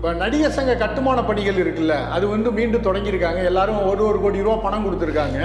இப்போ நடிகர் சங்க கட்டுமான பணிகள் இருக்குல்ல அது வந்து மீண்டும் தொடங்கியிருக்காங்க எல்லாரும் ஒரு ஒரு கோடி ரூபா பணம் கொடுத்துருக்காங்க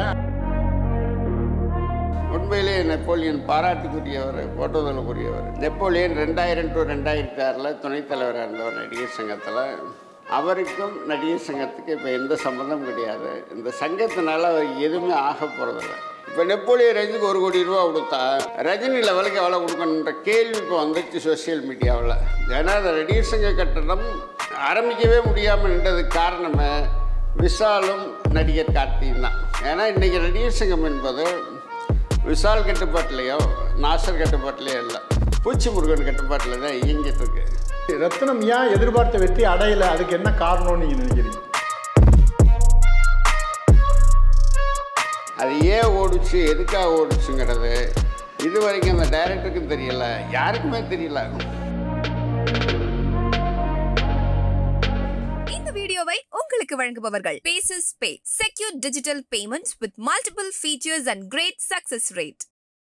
உண்மையிலே நெப்போலியன் பாராட்டுக்குரியவர் போற்றுதலுக்குரியவர் நெப்போலியன் ரெண்டாயிரம் டு ரெண்டாயிரத்தி ஆறில் துணைத் தலைவராக இருந்தவர் நடிகர் சங்கத்தில் அவருக்கும் நடிகர் சங்கத்துக்கு இப்போ எந்த சம்மந்தமும் கிடையாது இந்த சங்கத்தினால அவர் எதுவுமே ஆக போகிறதில்ல இப்போ நெப்போலியன் ரேஞ்சுக்கு ஒரு கோடி ரூபா கொடுத்தா ரஜினி லெவலுக்கு எவ்வளோ கொடுக்கணுன்ற கேள்வி இப்போ வந்துச்சு சோசியல் மீடியாவில் ஏன்னா அந்த நடிகர் சங்க கட்டணம் ஆரம்பிக்கவே முடியாமல் நின்றதுக்கு காரணமே விஷாலும் நடிகர் கார்த்தியும் தான் ஏன்னா இன்றைக்கி நடிகர் சங்கம் என்பது விஷால் கட்டுப்பாட்டிலையோ நாசர் கட்டுப்பாட்டிலையோ இல்லை பூச்சி முருகன் கட்டுப்பாட்டில் தான் இயங்கிட்டு இருக்கு ரத்னம் ஏன் எதிர்பார்த்த வெற்றி அடையலை அதுக்கு என்ன காரணம்னு நீங்கள் நினைக்கிறீங்க அது ஏன் ஓடுச்சு எதுக்காக ஓடுச்சுங்கிறது இது வரைக்கும் அந்த டைரக்டருக்கும் தெரியல யாருக்குமே தெரியல இந்த வீடியோவை உங்களுக்கு வழங்குபவர்கள் பேசஸ் pay secure digital payments with multiple features and great success rate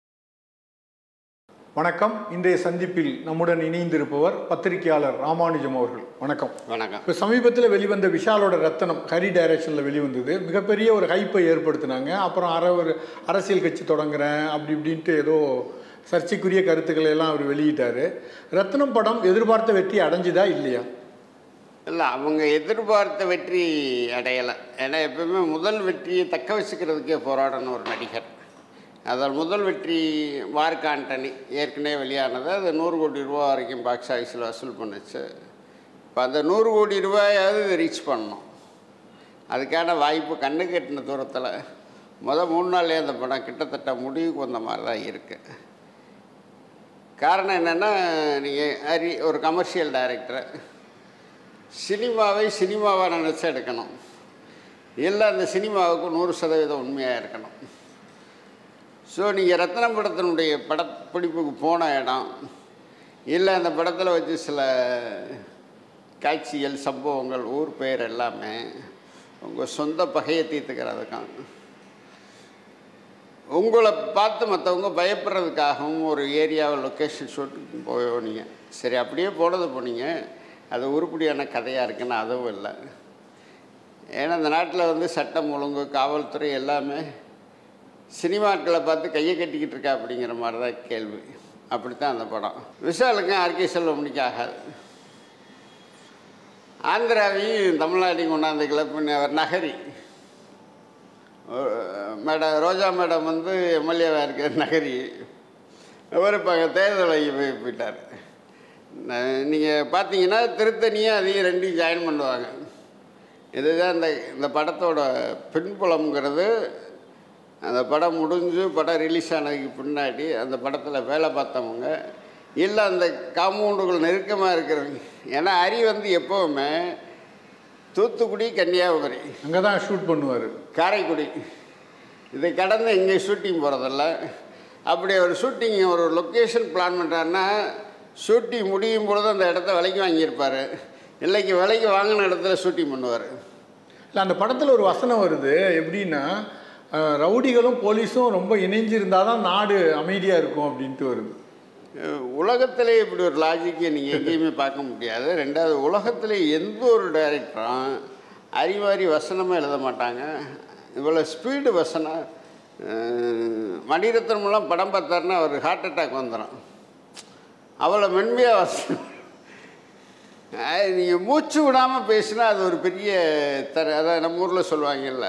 வணக்கம் இன்றைய சந்திப்பில் நம்முடன் இணைந்திருப்பவர் பத்திரிகையாளர் ராமானுஜம் அவர்கள் வணக்கம் வணக்கம் இப்போ சமீபத்தில் வெளிவந்த விஷாலோட ரத்தனம் ஹரி டைரக்ஷனில் வெளிவந்தது மிகப்பெரிய ஒரு ஹைப்பை ஏற்படுத்தினாங்க அப்புறம் அற ஒரு அரசியல் கட்சி தொடங்குறேன் அப்படி இப்படின்ட்டு ஏதோ சர்ச்சைக்குரிய கருத்துக்களை எல்லாம் அவர் வெளியிட்டார் ரத்னம் படம் எதிர்பார்த்த வெற்றி அடைஞ்சுதா இல்லையா இல்லை அவங்க எதிர்பார்த்த வெற்றி அடையலை ஏன்னா எப்பவுமே முதல் வெற்றியை தக்க வச்சுக்கிறதுக்கே போராடணும் ஒரு நடிகர் அதில் முதல் வெற்றி மார்க் ஆண்டனி ஏற்கனவே வெளியானது அது நூறு கோடி ரூபா வரைக்கும் பாக்ஸ் ஆஃபீஸில் வசூல் பண்ணுச்சு இப்போ அந்த நூறு கோடி ரூபாயாவது இதை ரீச் பண்ணணும் அதுக்கான வாய்ப்பு கண்ணு கட்டின தூரத்தில் மொதல் மூணு நாள்லேயே அந்த படம் கிட்டத்தட்ட முடிவுக்கு வந்த மாதிரி தான் இருக்குது காரணம் என்னென்னா நீங்கள் ஹரி ஒரு கமர்ஷியல் டைரக்டர் சினிமாவை சினிமாவாக நினச்சி எடுக்கணும் இல்லை அந்த சினிமாவுக்கு நூறு சதவீதம் உண்மையாக இருக்கணும் ஸோ நீங்கள் ரத்னம் படத்தினுடைய படப்பிடிப்புக்கு போன இடம் இல்லை அந்த படத்தில் வச்சு சில காட்சிகள் சம்பவங்கள் ஊர் பெயர் எல்லாமே உங்கள் சொந்த பகையை தீர்த்துக்கிறதுக்காக உங்களை பார்த்து மற்றவங்க பயப்படுறதுக்காகவும் ஒரு ஏரியாவை லொக்கேஷன் ஷூட்டுக்கு போனீங்க சரி அப்படியே போனது போனீங்க அது உருப்படியான கதையாக இருக்குன்னு அதுவும் இல்லை ஏன்னா இந்த நாட்டில் வந்து சட்டம் ஒழுங்கு காவல்துறை எல்லாமே சினிமாக்களை பார்த்து கையை கட்டிக்கிட்டு இருக்கா அப்படிங்கிற மாதிரி தான் கேள்வி அப்படித்தான் அந்த படம் விஷாலுக்கும் ஆர்கே செல்வமணிக்கு ஆகாது ஆந்திராவையும் தமிழ்நாட்டையும் கொண்டாந்து கிளப்பின அவர் நகரி மேடம் ரோஜா மேடம் வந்து எம்எல்ஏவாக இருக்கிற நகரி அவர் இப்போ அங்கே தேர்தலை போய் போயிட்டார் நீங்கள் பார்த்தீங்கன்னா திருத்தணியும் அதையும் ரெண்டையும் ஜாயின் பண்ணுவாங்க இதுதான் இந்த இந்த படத்தோட பின்புலம்ங்கிறது அந்த படம் முடிஞ்சு படம் ரிலீஸ் ஆனதுக்கு பின்னாடி அந்த படத்தில் வேலை பார்த்தவங்க இல்லை அந்த காம்பவுண்டுகள் நெருக்கமாக இருக்கிறவங்க ஏன்னா அரி வந்து எப்போவுமே தூத்துக்குடி கன்னியாகுமரி அங்கே தான் ஷூட் பண்ணுவார் காரைக்குடி இதை கடந்து எங்கேயும் ஷூட்டிங் போகிறதில்ல அப்படி ஒரு ஷூட்டிங் ஒரு லொக்கேஷன் பிளான் பண்ணுறாருன்னா ஷூட்டிங் முடியும் பொழுது அந்த இடத்த விலைக்கு வாங்கியிருப்பார் இல்லைக்கு விலைக்கு வாங்கின இடத்துல ஷூட்டிங் பண்ணுவார் இல்லை அந்த படத்தில் ஒரு வசனம் வருது எப்படின்னா அஹ், ரவுடிகளும் போலீஸும் ரொம்ப இணைஞ்சிருந்தால் தான் நாடு அமைதியாக இருக்கும் அப்படின்ட்டு வருது உலகத்திலே இப்படி ஒரு லாஜிக்கை நீங்கள் எங்கேயுமே பார்க்க முடியாது ரெண்டாவது உலகத்திலே எந்த ஒரு டைரக்டரும் அறிவாரி வசனமே எழுத மாட்டாங்க இவ்வளோ ஸ்பீடு வசனம் அஹ், மணிரத்னமெல்லாம் படம் பார்த்தாருன்னா அவர் ஹார்ட் அட்டாக் வந்துடும் அவ்வளோ மென்மையாக வசனம் நீங்கள் மூச்சு விடாமல் பேசினா அது ஒரு பெரிய தர அதான் நம்ம ஊரில் சொல்லுவாங்கல்ல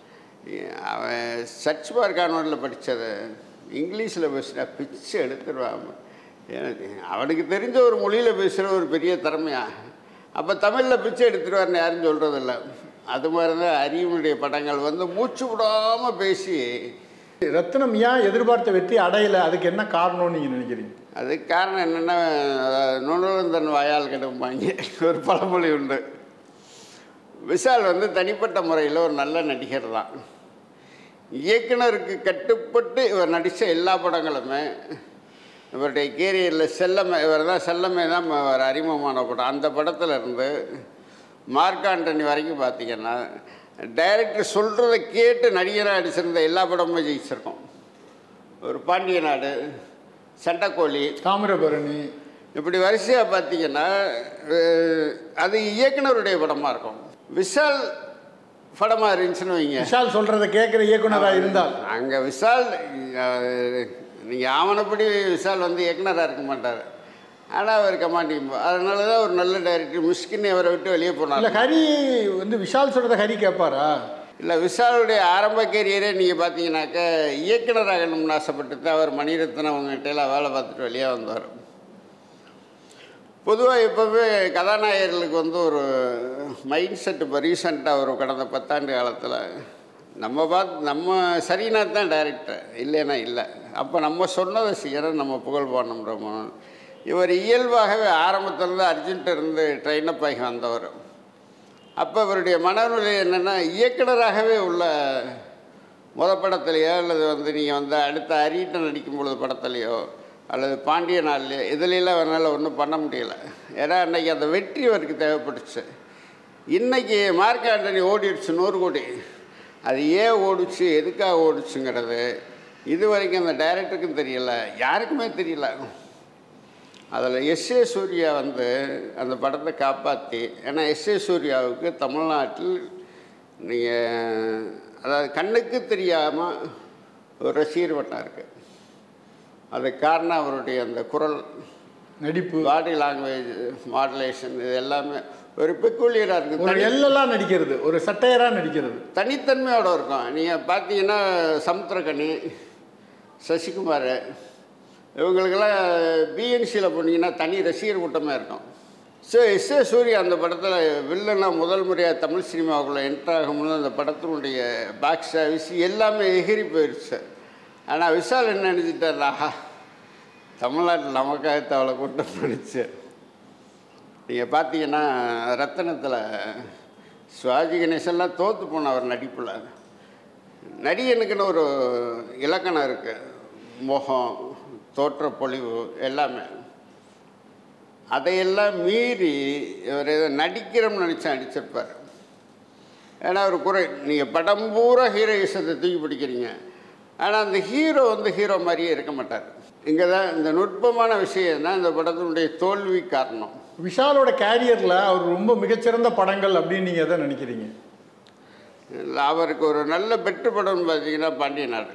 அவன் சர்ச் பார் கான்வெண்ட்டில் படித்தது இங்கிலீஷில் பேசினா பிச்சு எடுத்துருவான் எனக்கு அவனுக்கு தெரிஞ்ச ஒரு மொழியில் பேசுகிற ஒரு பெரிய திறமையா அப்போ தமிழில் பிச்சை எடுத்துருவார்னு யாரும் சொல்கிறதில்ல அது மாதிரி தான் அறிவுனுடைய படங்கள் வந்து மூச்சு விடாமல் பேசி ரத்னம் ஏன் எதிர்பார்த்த வெற்றி அடையலை அதுக்கு என்ன காரணம்னு நீங்கள் நினைக்கிறீங்க அதுக்கு காரணம் என்னென்னா நுணர்ந்தன் வாயால் கிடப்பாங்க ஒரு பழமொழி உண்டு விஷால் வந்து தனிப்பட்ட முறையில் ஒரு நல்ல நடிகர் தான் இயக்குனருக்கு கட்டுப்பட்டு இவர் நடித்த எல்லா படங்களுமே இவருடைய கேரியரில் செல்லமே இவர் தான் செல்லமே தான் அவர் அறிமுகமான படம் அந்த படத்தில் இருந்து மார்க்காண்டனி வரைக்கும் பார்த்தீங்கன்னா டைரக்டர் சொல்கிறத கேட்டு நடிகராக நடிச்சிருந்த எல்லா படமுமே ஜெயிச்சிருக்கோம் ஒரு பாண்டிய நாடு சண்டைக்கோழி தாமிரபரணி இப்படி வரிசையாக பார்த்தீங்கன்னா அஹ், அது இயக்குனருடைய படமாக இருக்கும் விஷால் படமாக இருந்துச்சுன்னு வைங்க விஷால் சொல்றதை கேட்குற இயக்குனராக இருந்தால் அங்கே விஷால் நீங்கள் ஆவணப்படி விஷால் வந்து இயக்குனராக இருக்க மாட்டார் ஆனால் அவர் கமாண்டிங் அதனால தான் ஒரு நல்ல டைரக்டர் மிஸ்கின் அவரை விட்டு வெளியே இல்ல போனார் ஹரி வந்து விஷால் சொல்றதை ஹரி கேட்பாரா இல்லை விஷாலுடைய ஆரம்ப கேரியரே நீங்கள் பார்த்தீங்கன்னாக்க இயக்குனராகணும்னு ஆசைப்பட்டு தான் அவர் மணிரத்னம் அவங்ககிட்ட எல்லாம் வேலை பார்த்துட்டு வெளியே வந்தார் பொதுவாக எப்போவே கதாநாயகர்களுக்கு வந்து ஒரு மைண்ட் செட் இப்போ ரீசெண்டாக ஒரு கடந்த பத்தாண்டு காலத்தில் நம்ம பார்த்து நம்ம சரினா தான் டைரக்டர் இல்லைன்னா இல்லை அப்போ நம்ம சொன்னதை செய்கிறோம் நம்ம புகழ் பாடணுன்றோமோ இவர் இயல்பாகவே ஆரம்பத்திலேருந்து அர்ஜென்ட் இருந்து ட்ரெயினப் ஆகி வந்தவர் அப்போ இவருடைய மனநிலை என்னென்னா இயக்குனராகவே உள்ள முத படத்துலையோ அல்லது வந்து நீங்கள் வந்து அடுத்த அரியட்டை நடிக்கும் பொழுது படத்துலையோ அல்லது பாண்டிய நாள்லையோ இதுலெல்லாம் அவரால் ஒன்றும் பண்ண முடியல ஏன்னா அன்னைக்கு அந்த வெற்றி அவருக்கு தேவைப்பட்டுச்சு இன்னைக்கு மார்க் ஆண்டனி ஓடிடுச்சு நூறு கோடி அது ஏன் ஓடுச்சு எதுக்காக ஓடுச்சுங்கிறது இது வரைக்கும் அந்த டைரக்டருக்கும் தெரியல யாருக்குமே தெரியல அதில் எஸ் ஏ சூர்யா வந்து அந்த படத்தை காப்பாற்றி ஏன்னா எஸ் ஏ சூர்யாவுக்கு தமிழ்நாட்டில் நீங்கள் அதாவது கண்ணுக்கு தெரியாமல் ஒரு ரசிகர் வட்டம் இருக்குது அதுக்கு காரணம் அவருடைய அந்த குரல் நடிப்பு பாடி லாங்குவேஜ் மாடுலேஷன் இது எல்லாமே ஒரு பெக்குலியராக இருக்குது ஒரு தனி எல்லெல்லா நடிக்கிறது ஒரு சட்டையரா நடிக்கிறது தனித்தன்மையோடு இருக்கும் நீங்கள் பார்த்தீங்கன்னா சமுத்திரகனி சசிகுமார் இவங்களுக்கெல்லாம் பிஎன்சியில் போனீங்கன்னா தனி ரசிகர் கூட்டமாக இருக்கும் ஸோ எஸ் ஏ சூர்யா அந்த படத்தில் வில்லனா முதல் முறையாக தமிழ் சினிமாவுக்குள்ளே என்ட்ரு ஆகும்போது அந்த படத்தினுடைய பாக்ஸ் ஆஃபீஸ் எல்லாமே எகிரி போயிடுச்சு ஆனால் விஷால் என்ன நினச்சிட்டார் ஆஹா தமிழ்நாட்டில் நமக்காக அவளை கூட்டம் பண்ணிச்சு நீங்கள் பார்த்தீங்கன்னா ரத்தனத்தில் சிவாஜி கணேசன்லாம் தோற்று போன அவர் நடிப்பில் நடிகனுக்குன்னு ஒரு இலக்கணம் இருக்குது முகம் தோற்றப்பொழிவு எல்லாமே அதையெல்லாம் மீறி இவர் ஏதோ நடிக்கிறோம்னு நினச்சி நடிச்சிருப்பார் ஏன்னா ஒரு குறை நீங்கள் படம் பூரா ஹீரோயிசத்தை தூக்கி பிடிக்கிறீங்க ஆனால் அந்த ஹீரோ வந்து ஹீரோ மாதிரியே இருக்க மாட்டார் இங்கே தான் இந்த நுட்பமான விஷயம் தான் இந்த படத்தினுடைய தோல்வி காரணம் விஷாலோட கேரியர்ல அவர் ரொம்ப மிகச்சிறந்த படங்கள் அப்படின்னு நீங்க எதை நினைக்கிறீங்க இல்ல, அவருக்கு ஒரு நல்ல பெற்று படம்னு பார்த்தீங்கன்னா பாண்டிய நாடு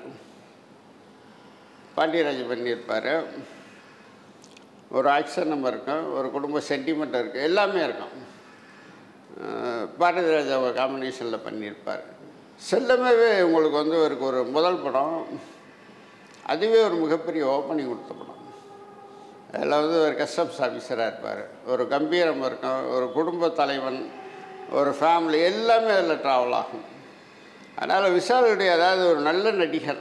பாண்டியராஜ் பண்ணியிருப்பார் ஒரு ஆக்ஷன் நம்ம இருக்கும் ஒரு குடும்ப சென்டிமெண்ட் இருக்குது எல்லாமே இருக்கும் அஹ் பாரதிராஜா காம்பினேஷனில் பண்ணியிருப்பார் செல்லமேவே உங்களுக்கு வந்து அவருக்கு ஒரு முதல் படம் அதுவே ஒரு மிகப்பெரிய ஓப்பனிங் கொடுத்த படம் அதில் வந்து ஒரு கஸ்டம்ஸ் ஆஃபீஸராக இருப்பார் ஒரு கம்பீரம் இருக்கும் ஒரு குடும்ப தலைவன் ஒரு ஃபேமிலி எல்லாமே அதில் ட்ராவல் ஆகும் அதனால் விஷாலுடைய அதாவது ஒரு நல்ல நடிகர்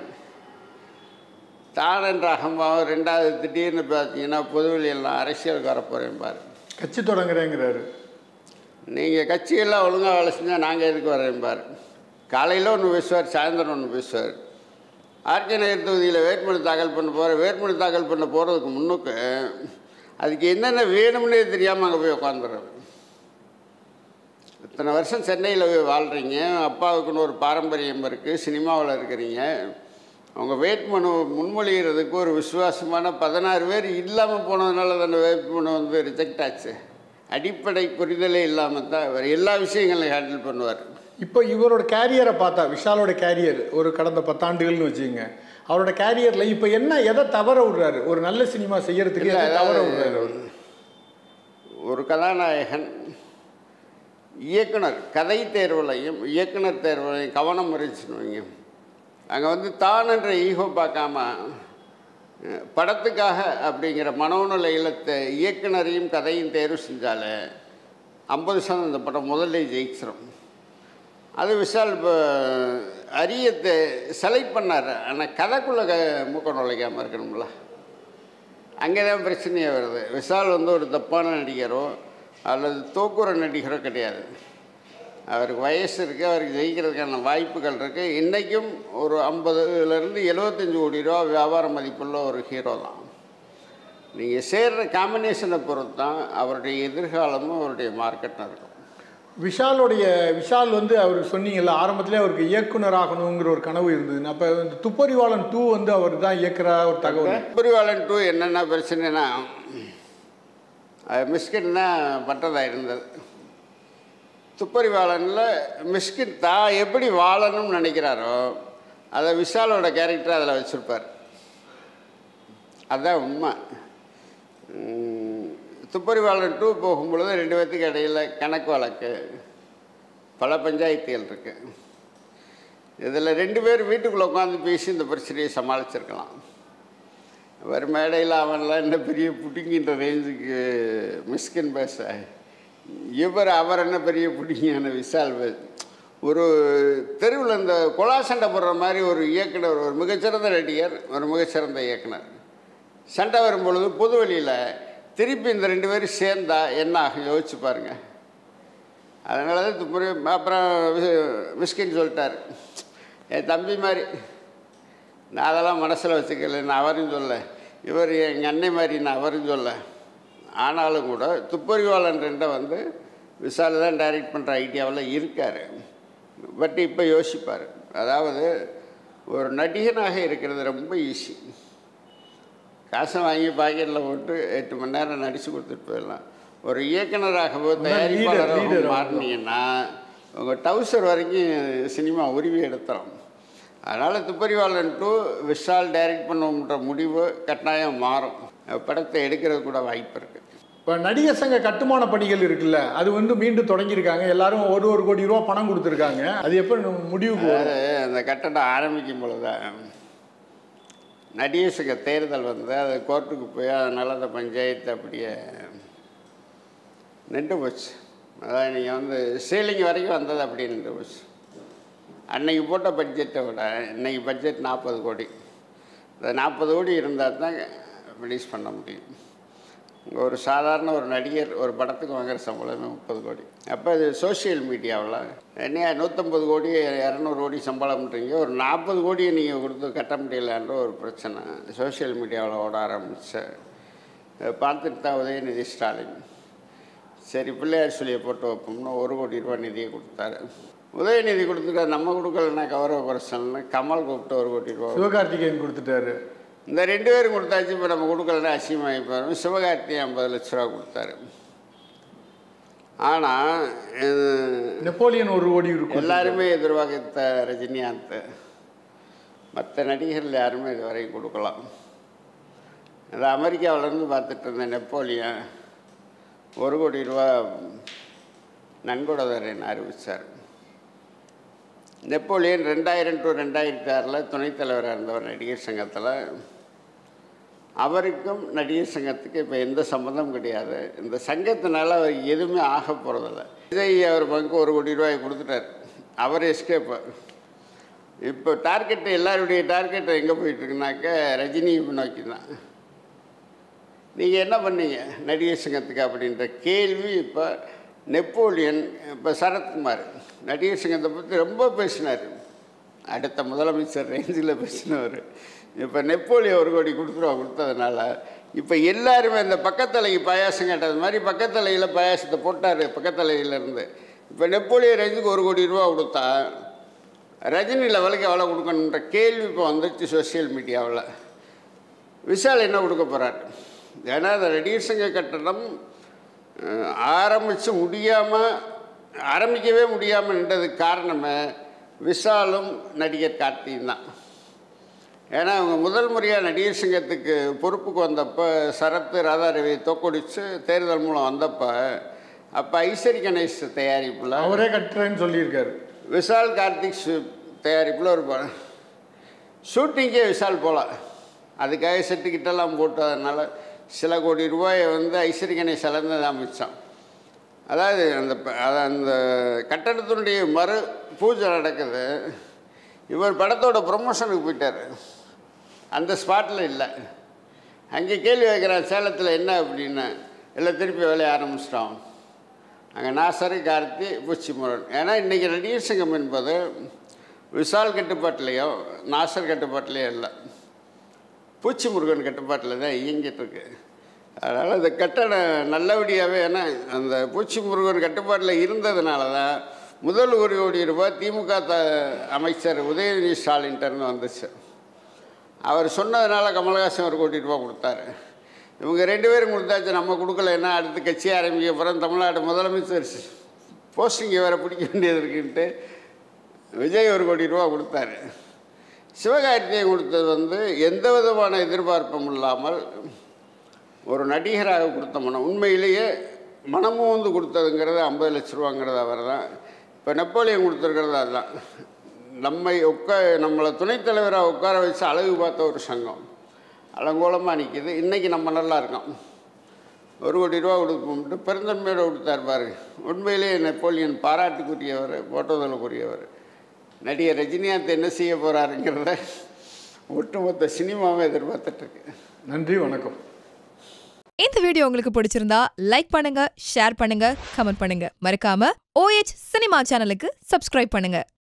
தான் என்ற அகம்பாவம் ரெண்டாவது திடீர்னு பார்த்தீங்கன்னா பொதுவெளியெல்லாம் அரசியலுக்கு வரப்போகிறேன் பாரு கட்சி தொடங்குறேங்கிறாரு நீங்கள் கட்சியெல்லாம் ஒழுங்காக வேலை செஞ்சால் நாங்கள் எதுக்கு வரேன் பாரு காலையில் ஒன்று பேசுவார் சாயந்தரம் ஒன்று பேசுவார் ஆர்கே நகர் தொகுதியில் வேட்புமனு தாக்கல் பண்ண போகிற வேட்புமனு தாக்கல் பண்ண போகிறதுக்கு முன்னுக்கு அதுக்கு என்னென்ன வேணும்னே தெரியாமல் அங்கே போய் உட்காந்துடுறது இத்தனை வருஷம் சென்னையில் போய் வாழ்கிறீங்க அப்பாவுக்குன்னு ஒரு பாரம்பரியம் இருக்குது சினிமாவில் இருக்கிறீங்க அவங்க வேட்புமனு முன்மொழிகிறதுக்கு ஒரு விசுவாசமான பதினாறு பேர் இல்லாமல் போனதுனால தானே வேட்புமனு வந்து ரிஜெக்ட் ஆச்சு அடிப்படை புரிதலே இல்லாமல் தான் அவர் எல்லா விஷயங்களையும் ஹேண்டில் பண்ணுவார் இப்போ இவரோட கேரியரை பார்த்தா விஷாலோட கேரியர் ஒரு கடந்த பத்தாண்டுகள்னு வச்சுக்கோங்க அவரோட கேரியர்ல இப்போ என்ன எதை தவற விடுறாரு ஒரு நல்ல சினிமா செய்யறதுக்கு இல்ல, எதை தவற அதாவது, விடுறாரு அவரு? ஒரு கதாநாயகன் இயக்குனர் கதை தேர்வுலையும் இயக்குனர் தேர்வுலையும் கவனம் இருந்துச்சுன்னு வைங்க அங்கே வந்து தான் என்ற ஈகோ பார்க்காம அஹ், படத்துக்காக அப்படிங்கிற மனோநிலையில் தே- இயக்குனரையும் கதையும் தேர்வு செஞ்சாலே ஐம்பது சதவீதம் இந்த படம் முதல்ல ஜெயிச்சிரும் அது விஷால் இப்போ அரியத்தை செலக்ட் பண்ணார் ஆனால் கதைக்குள்ளே க மூக்க நுழைக்காமல் இருக்கணும்ல அங்கே தான் பிரச்சனையே வருது விஷால் வந்து ஒரு தப்பான நடிகரோ அல்லது தோக்குற நடிகரோ கிடையாது அவருக்கு வயசு இருக்குது அவருக்கு ஜெயிக்கிறதுக்கான வாய்ப்புகள் இருக்குது இன்றைக்கும் ஒரு ஐம்பதுலேருந்து எழுபத்தஞ்சு கோடி ரூபா வியாபார மதிப்புள்ள ஒரு ஹீரோ தான் நீங்கள் சேர்ற காம்பினேஷனை பொறுத்து தான் அவருடைய எதிர்காலமும் அவருடைய மார்க்கெட்டும் இருக்கும் விஷாலோடைய விஷால் வந்து அவர் சொன்னீங்கல்ல ஆரம்பத்திலே அவருக்கு இயக்குனர் ஆகணுங்கிற ஒரு கனவு இருந்தது அப்போ இந்த துப்பறிவாளன் டூ வந்து அவர் தான் இயக்குறா ஒரு தகவல் புரிவாளன் டூ என்னென்ன பிரச்சனைனா அது மிஸ்கின் தான் பண்ணுறதா இருந்தது துப்பறிவாளனில் மிஸ்கின் தான் எப்படி வாழணும்னு நினைக்கிறாரோ அதை விஷாலோட கேரக்டர் அதில் வச்சுருப்பார் அதுதான் உண்மை உம், துப்பறிவாளன் டூ போகும்பொழுது ரெண்டு பேர்த்துக்கு இடையில் கணக்கு வழக்கு பல பஞ்சாயத்துகள் இருக்கு இதில் ரெண்டு பேர் வீட்டுக்குள்ளே உட்காந்து பேசி இந்த பிரச்சனையை சமாளிச்சிருக்கலாம் அவர் மேடையில் அவன்லாம் என்ன பெரிய புட்டிங்கின்ற ரேஞ்சுக்கு மிஸ்கின் பேச இவர் அவர் என்ன பெரிய புட்டிங்கான விஷால் பேச ஒரு தெருவில் இந்த கொலா சண்டை போடுற மாதிரி ஒரு இயக்குனர் ஒரு மிகச்சிறந்த நடிகர் ஒரு மிகச்சிறந்த இயக்குனர் சண்டை வரும் பொழுது பொதுவெளியில் திருப்பி இந்த ரெண்டு பேரும் சேர்ந்தா என்ன ஆகும் யோசிச்சு பாருங்க அதனால தான் துப்புரி அப்புறம் வி- மிஸ்கின் சொல்லிட்டார் என் தம்பி மாதிரி நான் அதெல்லாம் மனசில் வச்சுக்கல நான் அவரும் சொல்ல இவர் எங்கள் அன்னை மாதிரி நான் அவரும் சொல்ல ஆனாலும் கூட துப்பறிவாளன் ரெண்டை வந்து விஷால் தான் டைரக்ட் பண்ணுற ஐடியாவில் இருக்கார் பட் இப்போ யோசிப்பார் அதாவது ஒரு நடிகனாக இருக்கிறது ரொம்ப ஈஸி காசை வாங்கி பாக்கெட்டில் போட்டு எட்டு மணி நேரம் நடித்து கொடுத்துட்டு போயிடலாம் ஒரு இயக்குனராகவோ leader, தயாரிப்பாளராகவோ leader. மாறினீங்கன்னா உங்கள் டவுசர் வரைக்கும் சினிமா உருவி எடுத்துரும் அதனால் துப்பறிவாளன் டூ விஷால் டைரக்ட் பண்ணுன்ற முடிவு கட்டாயம் மாறும் படத்தை எடுக்கிறது கூட வாய்ப்பு இருக்குது இப்போ நடிகர் சங்க கட்டுமான பணிகள் இருக்குல்ல அது வந்து மீண்டும் தொடங்கியிருக்காங்க எல்லாரும் ஒரு ஒரு கோடி ரூபா பணம் கொடுத்துருக்காங்க அது எப்போ முடிவுக்கு வரும் அதாவது அந்த கட்டடம் ஆரம்பிக்கும் பொழுது நடிகர் சங்க தேர்தல் வந்து அது கோர்ட்டுக்கு போய் அதனால் அந்த பஞ்சாயத்து அப்படியே நின்று போச்சு அதான் நீங்கள் வந்து சீலிங் வரைக்கும் வந்தது அப்படியே நின்று போச்சு அன்னைக்கு போட்ட பட்ஜெட்டை விட இன்னைக்கு பட்ஜெட் நாற்பது கோடி இந்த நாற்பது கோடி இருந்தால் தான் ரிலீஸ் பண்ண முடியும் இங்கே ஒரு சாதாரண ஒரு நடிகர் ஒரு படத்துக்கு வாங்குற சம்பளமே முப்பது கோடி அப்போ இது சோஷியல் மீடியாவில் என்ன நூற்றம்பது கோடி இரநூறு கோடி சம்பளம்ன்றீங்க ஒரு நாற்பது கோடியை நீங்கள் கொடுத்து கட்ட முடியலன்ற ஒரு பிரச்சனை சோஷியல் மீடியாவில் ஓட ஆரம்பிச்சு இதை பார்த்துட்டு தான் உதயநிதி ஸ்டாலின் சரி பிள்ளையார் சொல்லியை போட்டு வைப்போம்னு ஒரு கோடி ரூபாய் நிதியை கொடுத்தாரு உதயநிதி கொடுத்துட்டா நம்ம கொடுக்கலன்னா கௌரவ பிரச்சனை கமல் கூப்பிட்டு ஒரு கோடி ரூபா சிவகார்த்திகேயன் கொடுத்துட்டாரு இந்த ரெண்டு பேரும் கொடுத்தாச்சு இப்போ நம்ம கொடுக்கலன்னா அசிங்கமாகி போயிடும் சிவகார்த்தி ஐம்பது லட்ச ரூபா கொடுத்தாரு ஆனால் நெப்போலியன் ஒரு கோடி இருக்கும் எல்லாருமே எதிர்பார்த்த ரஜினிகாந்த் மற்ற நடிகர்கள் யாருமே இது வரைக்கும் கொடுக்கலாம் அது அமெரிக்காவிலேருந்து பார்த்துட்டு இருந்த நெப்போலியன் ஒரு கோடி ரூபா நன்கொடைதாரன் அறிவித்தார் நெப்போலியன் ரெண்டாயிரம் டு ரெண்டாயிரத்தி ஆறில் துணைத் தலைவராக இருந்தவர் நடிகர் சங்கத்தில் அவருக்கும் நடிகர் சங்கத்துக்கு இப்போ எந்த சம்மந்தம் கிடையாது இந்த சங்கத்தினால அவர் எதுவுமே ஆக போகிறதில்ல விஜய் அவர் பங்கு ஒரு கோடி ரூபாய் கொடுத்துட்டார் அவர் எஸ்கேப்பு இப்போ டார்கெட் எல்லாருடைய டார்கெட் எங்கே போயிட்டுருக்குனாக்க ரஜினி நோக்கி தான் நீங்கள் என்ன பண்ணீங்க நடிகர் சங்கத்துக்கு அப்படின்ற கேள்வி இப்போ நெப்போலியன் இப்போ சரத்குமார் நடிகர் சங்கத்தை பற்றி ரொம்ப பேசினார் அடுத்த முதலமைச்சர் ரேஞ்சில் பேசினவர் இப்போ நெப்போலியன் ஒரு கோடி கொடுத்துருவா கொடுத்ததுனால இப்போ எல்லாருமே இந்த பக்கத்தலைக்கு பாயாசம் கேட்டது மாதிரி பக்கத்தலையில் பாயாசத்தை போட்டார் பக்கத்தலையிலேருந்து இப்போ நெப்போலியன் ரேஞ்சுக்கு ஒரு கோடி ரூபா கொடுத்தா ரஜினி லெவலுக்கு எவ்வளோ கொடுக்கணுன்ற கேள்வி இப்போ வந்துச்சு சோஷியல் மீடியாவில் விஷால் என்ன கொடுக்க போகிறார் ஏன்னா அந்த நடிகர் சங்க கட்டணம் ஆரம்பித்து முடியாமல் ஆரம்பிக்கவே முடியாமல் நின்றதுக்கு காரணமே விஷாலும் நடிகர் கார்த்தியும் தான் ஏன்னா அவங்க முதல் முறையாக நடிகர் சங்கத்துக்கு பொறுப்புக்கு வந்தப்போ சரத்து ராதாரவி தோக்கடிச்சு தேர்தல் மூலம் வந்தப்போ அப்போ ஐஸ்வரி கணேஷ் தயாரிப்பில் அவரே கட்டுறேன்னு சொல்லியிருக்காரு விஷால் கார்த்திக் ஷூ- தயாரிப்பில் ஒரு படம் ஷூட்டிங்கே விஷால் போகல அதுக்காக செட்டுக்கிட்டெல்லாம் போட்டதுனால சில கோடி ரூபாயை வந்து ஐஸ்வரி கணேசிலேருந்து தான் மிச்சம் அதாவது அந்த ப- அது அந்த கட்டடத்தினுடைய மறு பூஜை நடக்குது இவர் படத்தோட ப்ரொமோஷனுக்கு போயிட்டார் அந்த ஸ்பாட்டில் இல்லை அங்கே கேள்வி வைக்கிறான் சேலத்தில் என்ன அப்படின்னு இல்லை திருப்பி வேலையை ஆரம்பிச்சிட்டோம் அங்கே நாசர் கார்த்தி பூச்சிமுருகன் ஏன்னா இன்றைக்கி நடிகர் சங்கம் என்பது விஷால் கட்டுப்பாட்டிலையோ நாசர் கட்டுப்பாட்டிலையோ இல்லை பூச்சி முருகன் கட்டுப்பாட்டில் தான் இயங்கிட்டு இருக்கு அதனால் இந்த கட்டணம் நல்லபடியாகவே ஏன்னா அந்த பூச்சி முருகன் கட்டுப்பாட்டில் இருந்ததுனால தான் முதல் ஒரு கோடி ரூபாய் திமுக த அமைச்சர் உதயநிதி ஸ்டாலின்கிட்டருந்து வந்துச்சு அவர் சொன்னதுனால கமலஹாசன் ஒரு கோடி ரூபாய் கொடுத்தாரு இவங்க ரெண்டு பேரும் கொடுத்தாச்சு நம்ம கொடுக்கலன்னா அடுத்து கட்சி ஆரம்பிக்க போகிறோம் தமிழ்நாடு முதலமைச்சர் போஸ்டிங்கை வேறு பிடிக்க வேண்டியது இருக்குன்ட்டு விஜய் ஒரு கோடி ரூபா கொடுத்தாரு சிவகார்த்திகேயன் கொடுத்தது வந்து எந்த விதமான எதிர்பார்ப்பும் இல்லாமல் ஒரு நடிகராக கொடுத்த மனம் உண்மையிலேயே மனமும் வந்து கொடுத்ததுங்கிறது ஐம்பது லட்ச ரூபாங்கிறது அவர் தான் இப்போ நெப்போலியன் கொடுத்துருக்கிறது அதுதான் நம்மை உட்கா நம்மளை துணைத் தலைவராக உட்கார வச்சு அழகு பார்த்த ஒரு சங்கம் அலங்கோலமாக நிற்கிது இன்றைக்கி நம்ம நல்லா இருக்கோம் ஒரு கோடி ரூபா கொடுப்போம்ட்டு பெருந்தன்மையோடு கொடுத்தார் பாருங்க உண்மையிலேயே நெப்போலியன் பாராட்டுக்குரியவர் போட்டோதலுக்குரியவர் நடிகர் ரஜினிகாந்த் என்ன செய்ய போகிறாருங்கிறத ஒட்டுமொத்த சினிமாவை எதிர்பார்த்துட்ருக்கு நன்றி வணக்கம் இந்த வீடியோ உங்களுக்கு பிடிச்சிருந்தா லைக் பண்ணுங்க ஷேர் பண்ணுங்க கமெண்ட் பண்ணுங்க மறக்காம ஓஎச் சினிமா சேனலுக்கு சப்ஸ்கிரைப் பண்ணுங்க